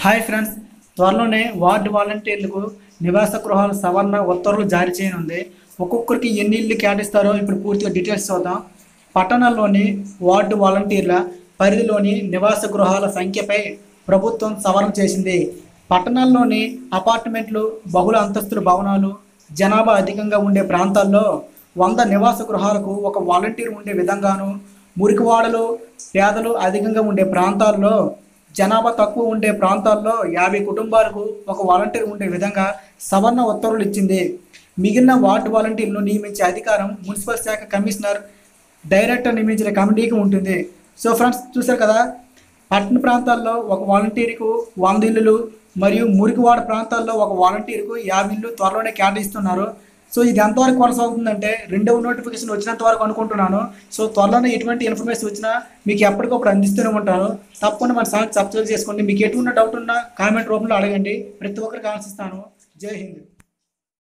hi friends త్వరలోనే ward వాలంటీర్లకు నివాస గృహాల సవరణ ఉత్తర్వులు జారీ చేయనుంది ఒక్కొక్కరికి ఎన్ని ఇల్లు కేటాయిస్తారో ఇప్పుడు పూర్తిగా డీటెయిల్స్ చూద్దాం పట్టణంలోని వార్డు వాలంటీర్ల పరిధిలోని నివాస గృహాల సంఖ్యపై ప్రభుత్వం సవరణ చేసింది పట్టణాల్లోని అపార్ట్మెంట్లు బహుళ అంతస్తుల భవనాలు జనాభా అధికంగా ఉండే ప్రాంతాల్లో వంద నివాస గృహాలకు ఒక వాలంటీర్ ఉండే విధంగాను మురికివాడలు పేదలు అధికంగా ఉండే ప్రాంతాల్లో జనాభా తక్కువ ఉండే ప్రాంతాల్లో యాభై కుటుంబాలకు ఒక వాలంటీర్ ఉండే విధంగా సవరణ ఉత్తర్వులు ఇచ్చింది మిగిలిన వార్డు వాలంటీర్లను నియమించే అధికారం మున్సిపల్ శాఖ కమిషనర్ డైరెక్టర్ నియమించిన కమిటీకి ఉంటుంది సో ఫ్రెండ్స్ చూశారు కదా పట్టణ ప్రాంతాల్లో ఒక వాలంటీర్కు వంద ఇల్లులు మరియు మురికివాడ ప్రాంతాల్లో ఒక వాలంటీర్కు యాభై ఇల్లు త్వరలోనే కేటాయిస్తున్నారు సో ఇది ఎంతవరకు కొనసాగుతుందంటే రెండవ నోటిఫికేషన్ వచ్చినంత వరకు అనుకుంటున్నాను సో త్వరలోనే ఎటువంటి ఇన్ఫర్మేషన్ వచ్చినా మీకు ఎప్పటికప్పుడు అందిస్తూనే ఉంటాను తప్పకుండా మన ఛానల్ సబ్స్క్రైబ్ చేసుకోండి మీకు ఎటువంటి డౌట్ ఉన్నా కామెంట్ రూపంలో అడగండి ప్రతి ఒక్కరికి ఆన్సిస్తాను జై హింద్